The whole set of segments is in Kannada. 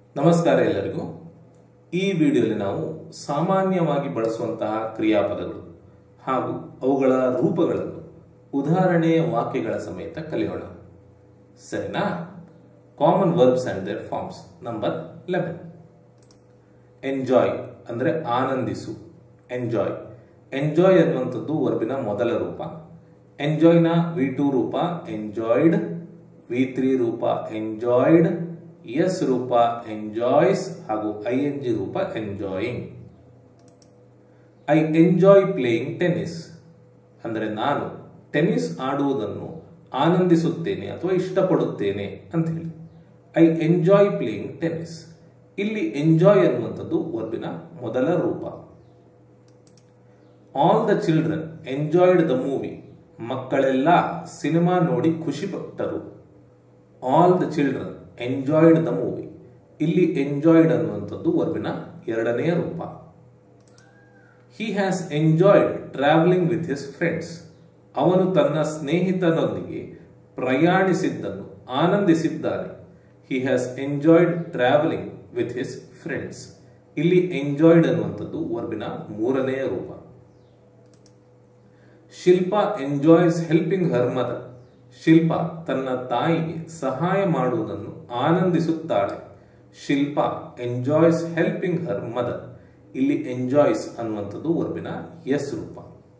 ನಮಸ್ಕಾರ ಎಲ್ಲರಿಗೂ ಈ ವಿಡಿಯೋಲಿ ನಾವು ಸಾಮಾನ್ಯವಾಗಿ ಬಳಸುವಂತಹ ಕ್ರಿಯಾಪದಗಳು ಹಾಗೂ ಅವುಗಳ ರೂಪಗಳನ್ನು ಉದಾಹರಣೆಯ ವಾಕ್ಯಗಳ ಸಮೇತ ಕಲಿಯೋಣ ಸರಿನಾ common verbs and their forms number eleven enjoy ಅಂದ್ರೆ ಆನಂದಿಸು ಎಂಜಾಯ್ ಎಂಜಾಯ್ ಅನ್ನುವಂಥದ್ದು ವರ್ಬಿನ ಮೊದಲ ರೂಪ ಎಂಜಾಯ್ನ ವಿ ಟು ರೂಪ ಎಂಜಾಯ್ಡ್ ವಿ ತ್ರೀ ರೂಪ ಎಂಜಾಯ್ಡ್ ಎಸ್ ರೂಪ ಎಂಜಾಯ್ಸ್ ಹಾಗೂ ಐ ಎನ್ ಜಿ ರೂಪ enjoying I enjoy playing tennis ಅಂದರೆ ನಾನು ಟೆನ್ನಿಸ್ ಆಡುವುದನ್ನು ಆನಂದಿಸುತ್ತೇನೆ ಅಥವಾ ಇಷ್ಟಪಡುತ್ತೇನೆ ಅಂತ ಹೇಳಿ ಐ ಎಂಜಾಯ್ ಪ್ಲೇಯಿಂಗ್ ಟೆನ್ನಿಸ್ ಇಲ್ಲಿ ಎಂಜಾಯ್ ಅನ್ನುವಂಥದ್ದು ವರ್ಬಿನ ಮೊದಲ ರೂಪ all the children enjoyed the movie ಮಕ್ಕಳೆಲ್ಲ ಸಿನಿಮಾ ನೋಡಿ ಖುಷಿ ಪಟ್ಟರು all the children enjoyed the movie ಇಲ್ಲಿ ಎಂಜಾಯ್ಡ್ ಅನ್ನುವಂಥದ್ದು ವರ್ಬಿನ ಎರಡನೆಯ ರೂಪ he has enjoyed travelling with his friends ಅವನು ತನ್ನ ಸ್ನೇಹಿತನೊಂದಿಗೆ ಪ್ರಯಾಣಿಸಿದ್ದನ್ನು ಆನಂದಿಸಿದ್ದಾನೆ he has enjoyed travelling with his friends ಇಲ್ಲಿ ಎಂಜಾಯ್ಡ್ ಅನ್ನುವಂಥದ್ದು ವರ್ಬಿನ ಮೂರನೆಯ ರೂಪ Shilpa enjoys helping her mother Shilpa ತನ್ನ ತಾಯಿಗೆ ಸಹಾಯ ಮಾಡುವುದನ್ನು ಆನಂದಿಸುತ್ತಾಳೆ Shilpa enjoys helping her mother ಇಲ್ಲಿ ಎಂಜಾಯ್ಸ್ ಅನ್ನುವಂಥದ್ದು ವರ್ಬಿನ ಎಸ್ ರೂಪ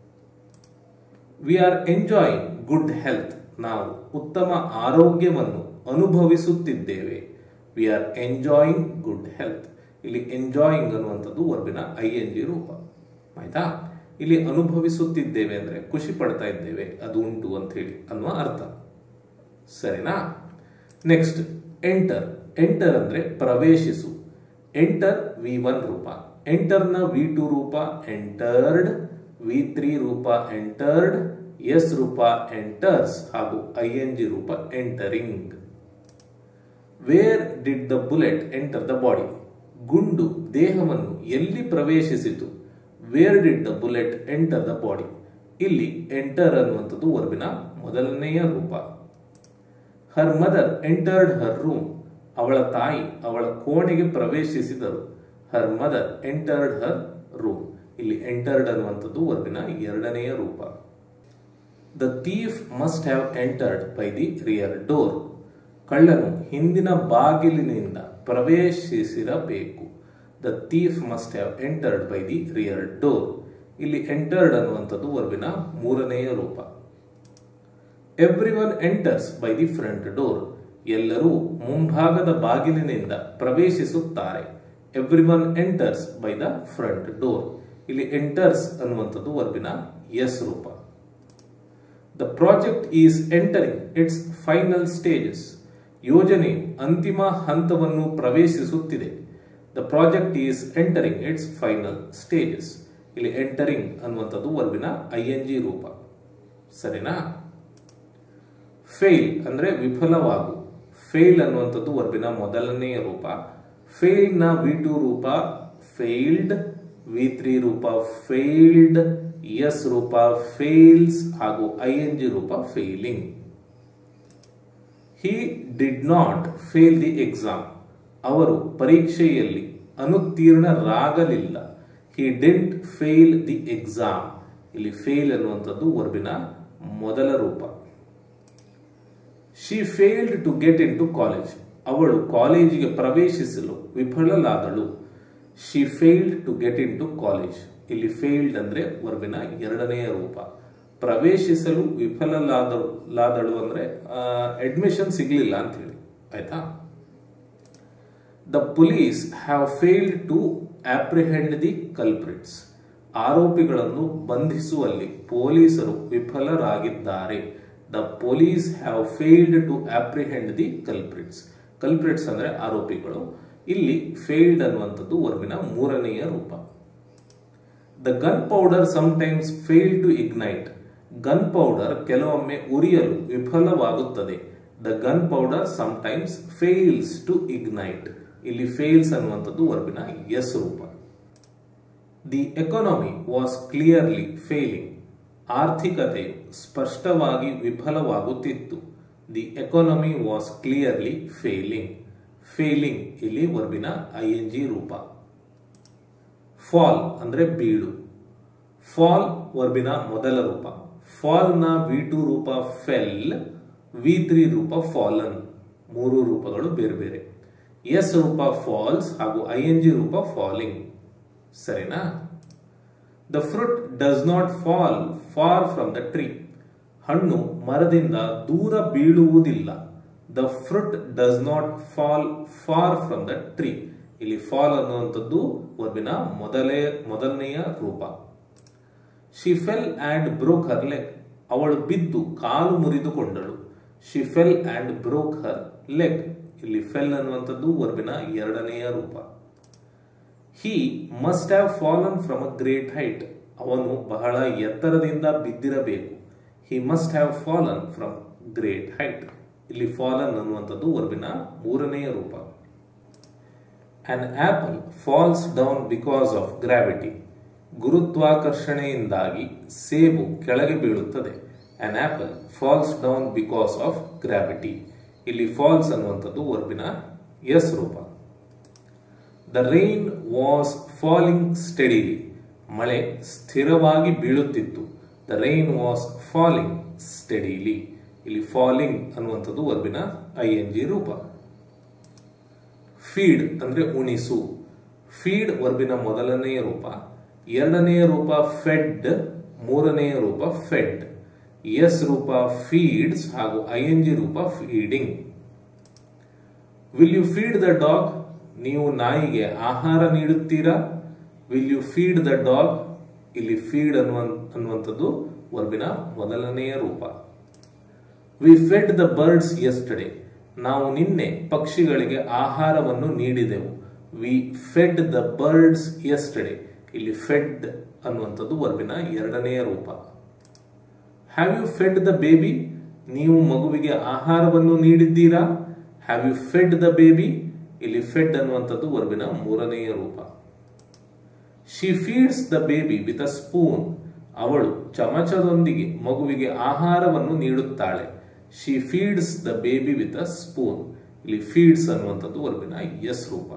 we are enjoying good health ನಾವು ಉತ್ತಮ ಆರೋಗ್ಯವನ್ನು ಅನುಭವಿಸುತ್ತಿದ್ದೇವೆ V are enjoying good health ಇಲ್ಲಿ ಎಂಜಾಯಿಂಗ್ ಅನ್ನುವಂಥದ್ದು ವರ್ಬಿನ ಐ ಎನ್ ಜಿ ರೂಪ ಆಯ್ತಾ ಇಲ್ಲಿ ಅನುಭವಿಸುತ್ತಿದ್ದೇವೆ ಅಂದ್ರೆ ಖುಷಿ ಪಡ್ತಾ ಇದ್ದೇವೆ ಅದು ಉಂಟು ಅಂತ ಹೇಳಿ ಅನ್ನುವ ಅರ್ಥ ಸರಿನಾ ನೆಕ್ಸ್ಟ್ ಎಂಟರ್ ಎಂಟರ್ ಅಂದ್ರೆ ಪ್ರವೇಶಿಸು ಎಂಟರ್ ವಿ ಒನ್ ರೂಪ ಎಂಟರ್ನ ವಿ ಟು ರೂಪ ಎಂಟರ್ಡ್ ವಿ ತ್ರೀ ರೂಪ ಎಂಟರ್ಡ್ ಎಸ್ ರೂಪ ಎಂಟರ್ಸ್ ಹಾಗೂ ಐ ಎನ್ ಜಿ ರೂಪ entering where did the bullet enter the body ಗುಂಡು ದೇಹವನ್ನು ಎಲ್ಲಿ ಪ್ರವೇಶಿಸಿತು where did the bullet enter the body ಇಲ್ಲಿ ಎಂಟರ್ ಅನ್ನುವಂಥದ್ದು ವರ್ಬಿನ ಮೊದಲನೆಯ ರೂಪ her mother entered her room ಅವಳ ತಾಯಿ ಅವಳ ಕೋಣೆಗೆ ಪ್ರವೇಶಿಸಿದರು her mother entered her room ಇಲ್ಲಿ ಎಂಟರ್ಡ್ ಅನ್ನುವಂಥದ್ದು ವರ್ಬಿನ ಎರಡನೆಯ ರೂಪ the thief must have entered by the rear door ಕಳ್ಳನು ಹಿಂದಿನ ಬಾಗಿಲಿನಿಂದ ಪ್ರವೇಶಿಸಿರಬೇಕು the thief must have entered by the rear door ಇಲ್ಲಿ ಎಂಟರ್ಡ್ ಅನ್ನುವಂಥದ್ದು ವರ್ಬಿನ ಮೂರನೆಯ ರೂಪ everyone enters by the front door ಎಲ್ಲರೂ ಮುಂಭಾಗದ ಬಾಗಿಲಿನಿಂದ ಪ್ರವೇಶಿಸುತ್ತಾರೆ everyone enters by the front door ಇಲ್ಲಿ ಎಂಟರ್ಸ್ ಅನ್ನುವಂಥದ್ದು ವರ್ಬಿನ ಎಸ್ ರೂಪ the project is entering its final stages ಯೋಜನೆ ಅಂತಿಮ ಹಂತವನ್ನು ಪ್ರವೇಶಿಸುತ್ತಿದೆ the project is entering its final stages ಇಲ್ಲಿ ಎಂಟರಿಂಗ್ ಅನ್ನುವಂಥದ್ದು ವರ್ಬಿನ ಐ ಎನ್ ಜಿ ರೂಪ ಸರಿನಾ ಫೇಲ್ ಅಂದ್ರೆ ವಿಫಲವಾಗು ಫೇಲ್ ಅನ್ನುವಂಥದ್ದು ವರ್ಬಿನ ಮೊದಲನೆಯ ರೂಪ ಫೇಲ್ ನ ವಿ ಟು ರೂಪ ಫೇಲ್ಡ್ ವಿ ತ್ರೀ ರೂಪ ಫೇಲ್ಡ್ ಎಸ್ ರೂಪ ಫೇಲ್ಸ್ ಹಾಗೂ ಐ ಎನ್ ಜಿ ರೂಪ failing he did not fail the exam ಅವರು ಪರೀಕ್ಷೆಯಲ್ಲಿ ಅನುತ್ತೀರ್ಣರಾಗಲಿಲ್ಲ he didn't fail the exam ಇಲ್ಲಿ ಫೇಲ್ ಅನ್ನುವಂಥದ್ದು ವರ್ಬಿನ ಮೊದಲ ರೂಪ she failed to get into college ಅವಳು ಕಾಲೇಜಿಗೆ ಪ್ರವೇಶಿಸಲು ವಿಫಲಲಾದಳು she failed to get into college ಇಲ್ಲಿ ಫೇಲ್ಡ್ ಅಂದ್ರೆ ವರ್ಬಿನ ಎರಡನೆಯ ರೂಪ ಪ್ರವೇಶಿಸಲು ವಿಫಲಲಾದಳು ಅಂದ್ರೆ ಅಡ್ಮಿಷನ್ ಸಿಗ್ಲಿಲ್ಲ ಅಂತ ಹೇಳಿ ಆಯ್ತಾ the police have failed to apprehend the culprits ಆರೋಪಿಗಳನ್ನು ಬಂಧಿಸುವಲ್ಲಿ ಪೊಲೀಸರು ವಿಫಲರಾಗಿದ್ದಾರೆ the police have failed to apprehend the culprits culprits ಅಂದ್ರೆ ಆರೋಪಿಗಳು ಇಲ್ಲಿ ಫೇಲ್ಡ್ ಅನ್ನುವಂಥದ್ದು ವರ್ಬಿನ ಮೂರನೆಯ ರೂಪ the gunpowder sometimes fail to ignite gunpowder ಕೆಲವೊಮ್ಮೆ ಉರಿಯಲು ವಿಫಲವಾಗುತ್ತದೆ the gunpowder sometimes fails to ignite ಇಲ್ಲಿ ಫೇಲ್ಸ್ ಅನ್ನುವಂಥದ್ದು ವರ್ಬಿನ ಎಸ್ ರೂಪ the economy was clearly failing ಆರ್ಥಿಕತೆಯು ಸ್ಪಷ್ಟವಾಗಿ ವಿಫಲವಾಗುತ್ತಿತ್ತು the economy was clearly failing failing ಇಲ್ಲಿ ವರ್ಬಿನ ಐ ಎನ್ ಜಿ ರೂಪ ಫಾಲ್ ಅಂದ್ರೆ ಬೀಳು ಫಾಲ್ ವರ್ಬಿನ ಮೊದಲ ರೂಪ ಫಾಲ್ ನ ವಿ ಟು ರೂಪ ಫೆಲ್ ವಿ ತ್ರೀ ರೂಪ ಫಾಲನ್ ಮೂರು ರೂಪಗಳು ಬೇರೆ ಬೇರೆ ಎಸ್ ರೂಪ ಫಾಲ್ಸ್ ಹಾಗೂ ಐ ಎನ್ ಜಿ ರೂಪ ಫಾಲಿಂಗ್ ಸರಿನಾ the fruit does not fall far from the tree ಹಣ್ಣು ಮರದಿಂದ ದೂರ ಬೀಳುವುದಿಲ್ಲ the fruit does not fall far from the tree ಇಲ್ಲಿ ಫಾಲ್ ಅನ್ನುವಂಥದ್ದು ವರ್ಬಿನ ಮೊದಲೇ ಮೊದಲನೆಯ ರೂಪ she fell and broke her leg ಅವಳು ಬಿದ್ದು ಕಾಲು ಮುರಿದುಕೊಂಡಳು she fell and broke her leg ಇಲ್ಲಿ ಫೆಲ್ ಅನ್ನುವಂಥದ್ದು ವರ್ಬಿನ ಎರಡನೆಯ ರೂಪ he must have fallen from a great height ಅವನು ಬಹಳ ಎತ್ತರದಿಂದ ಬಿದ್ದಿರಬೇಕು he must have fallen from great height ಇಲ್ಲಿ ಫಾಲನ್ ಅನ್ನುವಂಥದ್ದು ವರ್ಬಿನ ಮೂರನೆಯ ರೂಪ an apple falls down because of gravity ಗುರುತ್ವಾಕರ್ಷಣೆಯಿಂದಾಗಿ ಸೇಬು ಕೆಳಗೆ ಬೀಳುತ್ತದೆ an apple falls down because of gravity ಇಲ್ಲಿ ಫಾಲ್ಸ್ ಅನ್ನುವಂಥದ್ದು ವರ್ಬಿನ ಎಸ್ ರೂಪ the rain was falling steadily ಮಳೆ ಸ್ಥಿರವಾಗಿ ಬೀಳುತ್ತಿತ್ತು the rain was falling steadily ಇಲ್ಲಿ ಫಾಲಿಂಗ್ ಅನ್ನುವಂಥದ್ದು ವರ್ಬಿನ ಐ ಎನ್ ಜಿ ರೂಪ ಫೀಡ್ ಅಂದ್ರೆ ಉಣಿಸು ಫೀಡ್ ವರ್ಬಿನ ಮೊದಲನೆಯ ರೂಪ ಎರಡನೆಯ ರೂಪ ಫೆಡ್ ಮೂರನೆಯ ರೂಪ ಫೆಡ್ ಎಸ್ ರೂಪ ಫೀಡ್ಸ್ ಹಾಗೂ ಐ ಎನ್ ಜಿ ರೂಪ feeding will you feed the dog ನೀವು ನಾಯಿಗೆ ಆಹಾರ ನೀಡುತ್ತೀರಾ will you feed the dog ಇಲ್ಲಿ ಫೀಡ್ ಅನ್ನುವ ಅನ್ನುವಂಥದ್ದು ವರ್ಬಿನ ಮೊದಲನೆಯ ರೂಪ we fed the birds yesterday ನಾವು ನಿನ್ನೆ ಪಕ್ಷಿಗಳಿಗೆ ಆಹಾರವನ್ನು ನೀಡಿದೆವು we fed the birds yesterday ಇಲ್ಲಿ ಫೆಡ್ ಅನ್ನುವಂಥದ್ದು ವರ್ಬಿನ ಎರಡನೆಯ ರೂಪ have you fed the baby ನೀವು ಮಗುವಿಗೆ ಆಹಾರವನ್ನು ನೀಡಿದ್ದೀರಾ have you fed the baby ಇಲ್ಲಿ ಫೆಡ್ ಅನ್ನುವಂಥದ್ದು ವರ್ಬಿನ ಮೂರನೆಯ ರೂಪ she feeds the baby with a spoon ಅವಳು ಚಮಚದೊಂದಿಗೆ ಮಗುವಿಗೆ ಆಹಾರವನ್ನು ನೀಡುತ್ತಾಳೆ she feeds the baby with a spoon ಇಲ್ಲಿ ಫೀಡ್ಸ್ ಅನ್ನುವಂಥದ್ದು ವರ್ಬಿನ ಎಸ್ ರೂಪ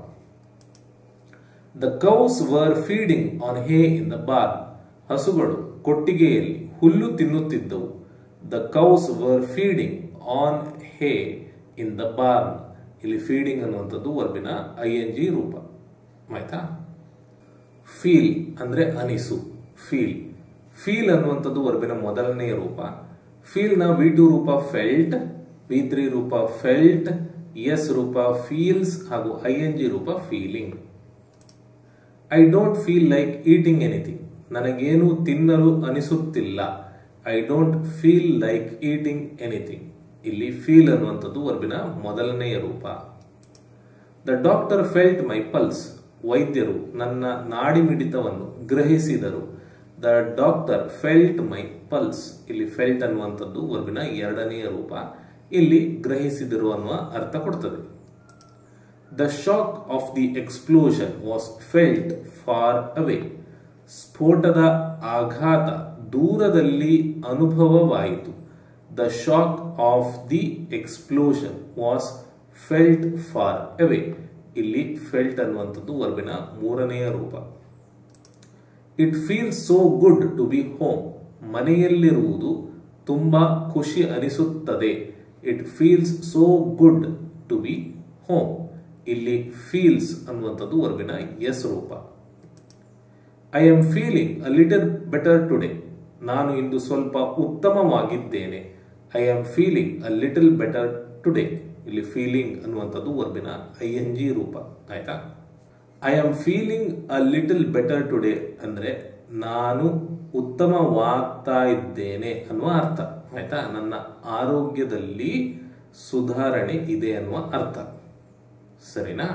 the cows were feeding on hay in the barn ಹಸುಗಳು ಕೊಟ್ಟಿಗೆಯಲ್ಲಿ ಹುಲ್ಲು ತಿನ್ನುತ್ತಿದ್ದವು the cows were feeding on hay in the barn ಇಲ್ಲಿ ಫೀಡಿಂಗ್ ಅನ್ನುವಂಥದ್ದು ವರ್ಬಿನ ಐ ಎನ್ ಜಿ ರೂಪ ಆಯ್ತಾ ಫೀಲ್ ಅಂದ್ರೆ ಅನಿಸು ಫೀಲ್ ಫೀಲ್ ಅನ್ನುವಂಥದ್ದು ವರ್ಬಿನ ಮೊದಲನೆಯ ರೂಪ ಫೀಲ್ ನ ವಿ ಟು ರೂಪ ಫೆಲ್ಟ್ ವಿ ತ್ರೀ ರೂಪ ಫೆಲ್ಟ್ ಎಸ್ ರೂಪ ಫೀಲ್ಸ್ ಹಾಗೂ ಐ ಎನ್ ಜಿ ರೂಪ feeling I don't feel like eating anything ನನಗೇನು ತಿನ್ನಲು ಅನಿಸುತ್ತಿಲ್ಲ I don't feel like eating anything ಇಲ್ಲಿ ಫೀಲ್ ಅನ್ನುವಂಥದ್ದು ವರ್ಬಿನ ಮೊದಲನೆಯ ರೂಪ the doctor felt my pulse ವೈದ್ಯರು ನನ್ನ ನಾಡಿ ಮಿಡಿತವನ್ನು ಗ್ರಹಿಸಿದರು the doctor felt my pulse ಇಲ್ಲಿ ಫೆಲ್ಟ್ ಅನ್ನುವಂಥದ್ದು ವರ್ಬಿನ ಎರಡನೆಯ ರೂಪ ಇಲ್ಲಿ ಗ್ರಹಿಸಿದರು ಅನ್ನುವ ಅರ್ಥ ಕೊಡ್ತದೆ the shock of the explosion was felt far away ಸ್ಫೋಟದ ಆಘಾತ ದೂರದಲ್ಲಿ ಅನುಭವವಾಯಿತು the shock of the explosion was felt far away ಇಲ್ಲಿ ಫೆಲ್ಟ್ ಅನ್ನುವಂಥದ್ದು ವರ್ಬಿನ ಮೂರನೆಯ ರೂಪ it feels so good to be home ಮನೆಯಲ್ಲಿರುವುದು ತುಂಬಾ ಖುಷಿ ಅನಿಸುತ್ತದೆ it feels so good to be home ಇಲ್ಲಿ ಫೀಲ್ಸ್ ಅನ್ನುವಂಥದ್ದು ವರ್ಬಿನ ಎಸ್ ರೂಪ I am feeling a little better today ನಾನು ಇಂದು ಸ್ವಲ್ಪ ಉತ್ತಮವಾಗಿದ್ದೇನೆ I am feeling a little better today ಇಲ್ಲಿ ಫೀಲಿಂಗ್ ಅನ್ನುವಂಥದ್ದು ವರ್ಬಿನ ಐ ಎನ್ ಜಿ ರೂಪ ಆಯ್ತಾ I am feeling a little better today ಅಂದ್ರೆ ನಾನು ಉತ್ತಮವಾಗ್ತಾ ಇದ್ದೇನೆ ಅನ್ನುವ ಅರ್ಥ ಆಯ್ತಾ ನನ್ನ ಆರೋಗ್ಯದಲ್ಲಿ ಸುಧಾರಣೆ ಇದೆ ಅನ್ನುವ ಅರ್ಥ ಸರಿನಾ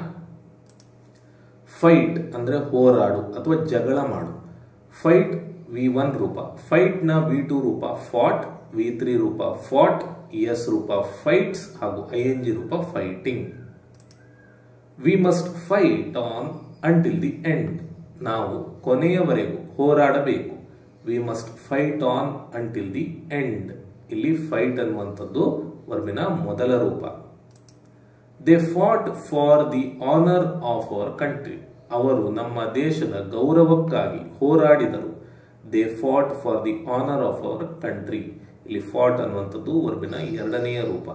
ಫೈಟ್ ಅಂದ್ರೆ ಹೋರಾಡು ಅಥವಾ ಜಗಳ ಮಾಡು ಫೈಟ್ ವಿ ಒನ್ ರೂಪ ಫೈಟ್ ನ ವಿ ಟು ರೂಪ ಫಾಟ್ ವಿ ತ್ರೀ ರೂಪ ಫಾಟ್ ಎಸ್ ರೂಪ ಫೈಟ್ಸ್ ಹಾಗೂ ಐ ಎನ್ ಜಿ ರೂಪ fighting we must fight on until the end ನಾವು ಕೊನೆಯವರೆಗೂ ಹೋರಾಡಬೇಕು we must fight on until the end ಇಲ್ಲಿ ಫೈಟ್ ಅನ್ನುವಂಥದ್ದು ವರ್ಬಿನ ಮೊದಲ ರೂಪ they fought for the honour of our country ಅವರು ನಮ್ಮ ದೇಶದ ಗೌರವಕ್ಕಾಗಿ ಹೋರಾಡಿದರು they fought for the honour of our country ಇಲ್ಲಿ ಫಾಟ್ ಅನ್ನುವಂಥದ್ದು ವರ್ಬಿನ ಎರಡನೆಯ ರೂಪ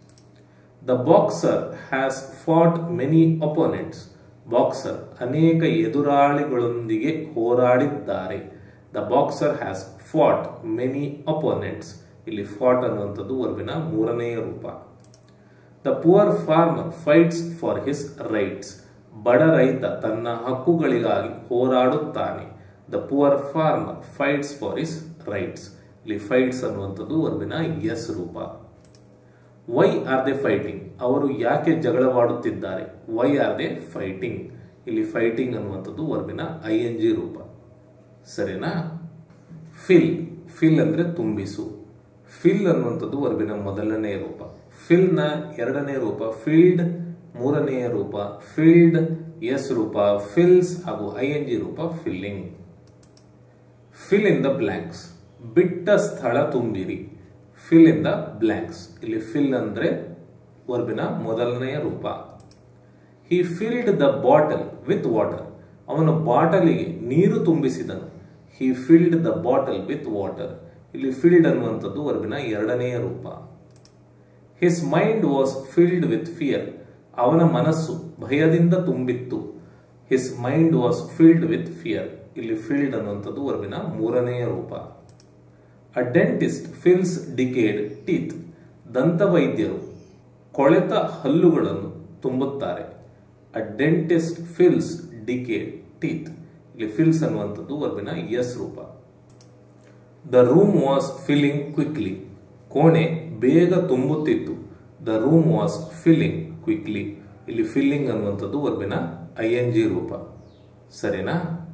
the boxer has fought many opponents boxer ಅನೇಕ ಎದುರಾಳಿಗಳೊಂದಿಗೆ ಹೋರಾಡಿದ್ದಾರೆ the boxer has fought many opponents ಇಲ್ಲಿ ಫಾಟ್ ಅನ್ನುವಂಥದ್ದು ವರ್ಬಿನ ಮೂರನೆಯ ರೂಪ the poor farmer fights for his rights ಬಡ ರೈತ ತನ್ನ ಹಕ್ಕುಗಳಿಗಾಗಿ ಹೋರಾಡುತ್ತಾನೆ the poor farmer fights for his rights ಇಲ್ಲಿ ಫೈಟ್ಸ್ ಅನ್ನುವಂಥದ್ದು ವರ್ಬಿನ ಎಸ್ ರೂಪ ವೈ ಆರ್ ದೆ ಫೈಟಿಂಗ್ ಅವರು ಯಾಕೆ ಜಗಳವಾಡುತ್ತಿದ್ದಾರೆ ವೈ ಆರ್ ದೆ ಫೈಟಿಂಗ್ ಇಲ್ಲಿ ಫೈಟಿಂಗ್ ಅನ್ನುವಂಥದ್ದು ವರ್ಬಿನ ಐ ಎನ್ ಜಿ ರೂಪ ಸರಿನಾ ಫಿಲ್ ಫಿಲ್ ಅಂದ್ರೆ ತುಂಬಿಸು ಫಿಲ್ ಅನ್ನುವಂಥದ್ದು ವರ್ಬಿನ ಮೊದಲನೆಯ ರೂಪ ಫಿಲ್ ನ ಎರಡನೇ ರೂಪ ಫೀಲ್ಡ್ ಮೂರನೆಯ ರೂಪ ಫೀಲ್ಡ್ ಎಸ್ ರೂಪ ಫಿಲ್ಸ್ ಹಾಗೂ ಐ ಎನ್ ಜಿ ರೂಪ filling fill in the blanks ಬಿಟ್ಟ ಸ್ಥಳ ತುಂಬಿರಿ ಫಿಲ್ ಇನ್ ದ ಬ್ಲ್ಯಾಂಕ್ಸ್ ಇಲ್ಲಿ ಫಿಲ್ ಅಂದ್ರೆ ವರ್ಬಿನ ಮೊದಲನೆಯ ರೂಪ he filled the bottle with water ಅವನು ಬಾಟಲಿಗೆ ನೀರು ತುಂಬಿಸಿದನು he filled the bottle with water ಇಲ್ಲಿ ಫಿಲ್ಡ್ ಅನ್ನುವಂಥದ್ದು ವರ್ಬಿನ ಎರಡನೆಯ ರೂಪ his mind was filled with fear ಅವನ ಮನಸ್ಸು ಭಯದಿಂದ ತುಂಬಿತ್ತು his mind was filled with fear ಇಲ್ಲಿ ಫಿಲ್ಡ್ ಅನ್ನುವಂಥದ್ದು ವರ್ಬಿನ ಮೂರನೆಯ ರೂಪ a dentist fills decayed teeth ದಂತವೈದ್ಯರು ಕೊಳೆತ ಹಲ್ಲುಗಳನ್ನು ತುಂಬುತ್ತಾರೆ a dentist fills decayed teeth ಇಲ್ಲಿ ಫಿಲ್ಸ್ ಅನ್ನುವಂಥದ್ದು ವರ್ಬಿನ ಎಸ್ ರೂಪ the room was filling quickly ಕೋಣೆ ಬೇಗ ತುಂಬುತ್ತಿತ್ತು the room was filling quickly ಇಲ್ಲಿ ಫಿಲ್ಲಿಂಗ್ ಅನ್ನುವಂಥದ್ದು ವರ್ಬಿನ ಐ ಎನ್ ಜಿ ರೂಪ ಸರಿನಾ